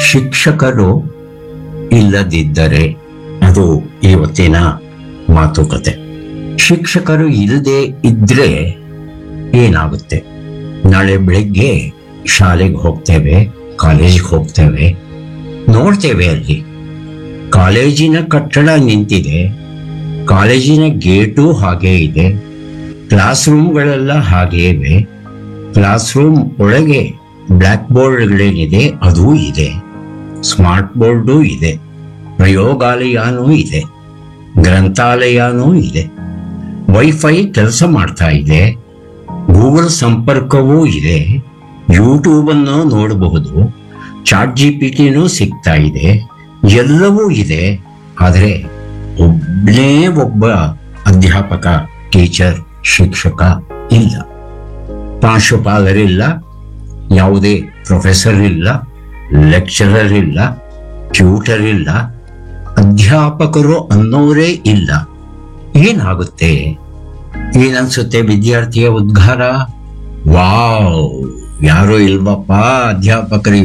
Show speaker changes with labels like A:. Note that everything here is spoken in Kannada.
A: ಶಿಕ್ಷಕರು ಇಲ್ಲದಿದ್ದರೆ ಅದು ಇವತ್ತಿನ ಮಾತುಕತೆ ಶಿಕ್ಷಕರು ಇಲ್ಲದೆ ಇದ್ರೆ ಏನಾಗುತ್ತೆ ನಾಳೆ ಬೆಳಿಗ್ಗೆ ಶಾಲೆಗೆ ಹೋಗ್ತೇವೆ ಕಾಲೇಜಿಗೆ ಹೋಗ್ತೇವೆ ನೋಡ್ತೇವೆ ಅಲ್ಲಿ ಕಾಲೇಜಿನ ಕಟ್ಟಡ ನಿಂತಿದೆ ಕಾಲೇಜಿನ ಗೇಟು ಹಾಗೆ ಇದೆ ಕ್ಲಾಸ್ ರೂಮ್ಗಳೆಲ್ಲ ಹಾಗೆ ಇವೆ ಕ್ಲಾಸ್ ರೂಮ್ ಒಳಗೆ ಬ್ಲ್ಯಾಕ್ ಬೋರ್ಡ್ಗಳೇನಿದೆ ಅದೂ ಇದೆ ಸ್ಮಾರ್ಟ್ ಬೋರ್ಡು ಇದೆ ಪ್ರಯೋಗಾಲಯನೂ ಇದೆ ಗ್ರಂಥಾಲಯನೂ ಇದೆ ವೈಫೈ ಕೆಲಸ ಮಾಡ್ತಾ ಇದೆ ಗೂಗಲ್ ಸಂಪರ್ಕವೂ ಇದೆ ಯೂಟ್ಯೂಬ್ ಅನ್ನು ನೋಡಬಹುದು ಚಾಟ್ ಜಿ ಪಿ ಟಿನೂ ಸಿಗ್ತಾ ಇದೆ ಎಲ್ಲವೂ ಇದೆ ಆದರೆ ಒಬ್ಬನೇ ಒಬ್ಬ ಅಧ್ಯಾಪಕ ಟೀಚರ್ ಶಿಕ್ಷಕ ಇಲ್ಲ ಪ್ರಾಂಶುಪಾಲರಿಲ್ಲ ಯಾವುದೇ ಪ್ರೊಫೆಸರ್ ಇಲ್ಲ ಲೆಕ್ಚರರ್ ಇಲ್ಲ ಟ್ಯೂಟರ್ ಇಲ್ಲ ಅಧ್ಯಾಪಕರು ಅನ್ನೋರೇ ಇಲ್ಲ ಏನಾಗುತ್ತೆ ಏನನ್ಸುತ್ತೆ ವಿದ್ಯಾರ್ಥಿಯ ಉದ್ಗಾರ ವಾವ್ ಯಾರು ಇಲ್ವಪ್ಪ ಅಧ್ಯಾಪಕರು